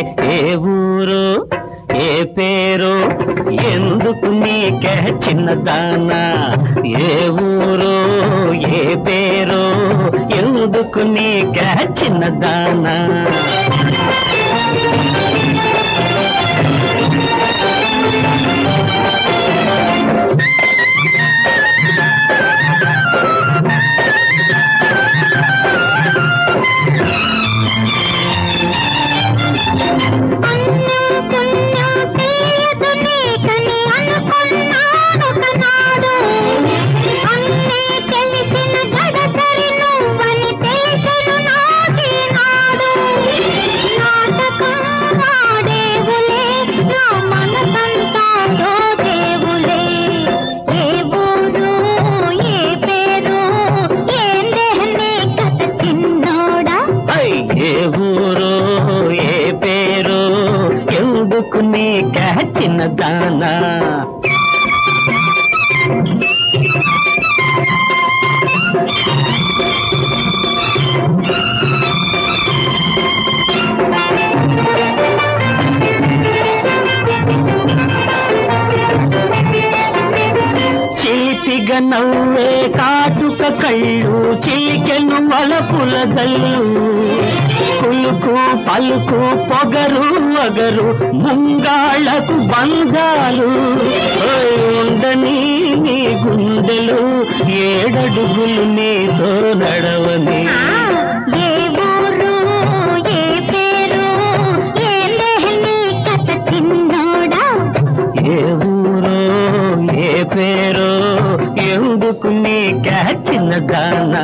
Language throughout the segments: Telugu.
ఏ ఊరు ఏ పేరు ఎందుకు నీకే చిన్నదానా ఏ ఊరు ఏ పేరు ఎందుకు నీకే చిన్నదానా అన్నం పుణ్యం తీయదు నీకని అనుకున్నాను ఒకనాడు. అన్నీ తెలిసిన గడసరి నువ్వని తెలిసెను నాకీనాడు. నాటకం ఆడేవులే, నా మనసంతా దోచేవులే. ఏ ఊరు, ఏ పేరు, ఏందే నీ కథ చిన్నోడా ఐ, ఏ ఊరు ఏ పేరు ఎందుకు నీకే చిన్నదానా చిలిపిగ నవ్వే కాటుక కళ్ళు చిలికెను వలపుల జల్లు కులుకు పలుకు పొగరు వగరు ముంగాళ్ళకు బంధాలు ఓయ్ ఉండని నీ గుండెలు ఏడడుగులు నీతో నడవని ఏ ఊరు ఏ పేరు ఏందే నీ కథ చిన్నోడా ఏ ఊరు ఏ పేరు ఎందుకు నీకే చిన్నదానా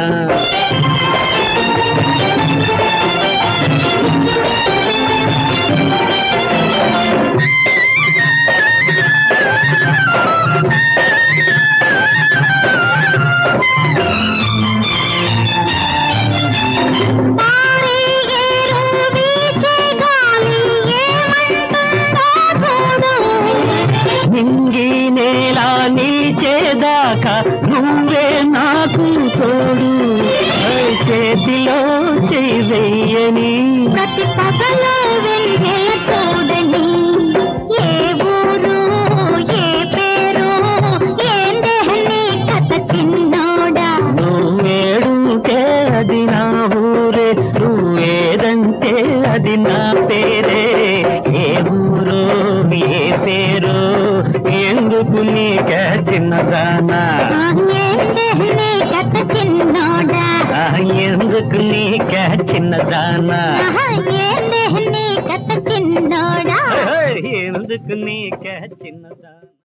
పారే ఏరు వీచే గాలి ఏమంటుందో చూడు నింగి నేల నిలిచేదాకా నువ్వే నాకు తోడు ఓయ్ చేతిలో చెయ్యని ప్రతి పగలు వెన్నెల చూడని ఏ ఊరు ఏ పేరు ఏందే నీ కథ చిన్నోడా నువ్వేడుంటే అది నా ఊరే నువ్వేదంటే అది నా పేరే ఏ ఊరు ఏ పేరు ఎందుకు నీకే చిన్నదానా ఆ, ఏందే నీ కథ చిన్నోడా ఆ, ఎందుకు నీకే చిన్నదానా ఆహా, ఏందే నీ కథ చిన్నోడా ఎందుకు నీకే చిన్నదానా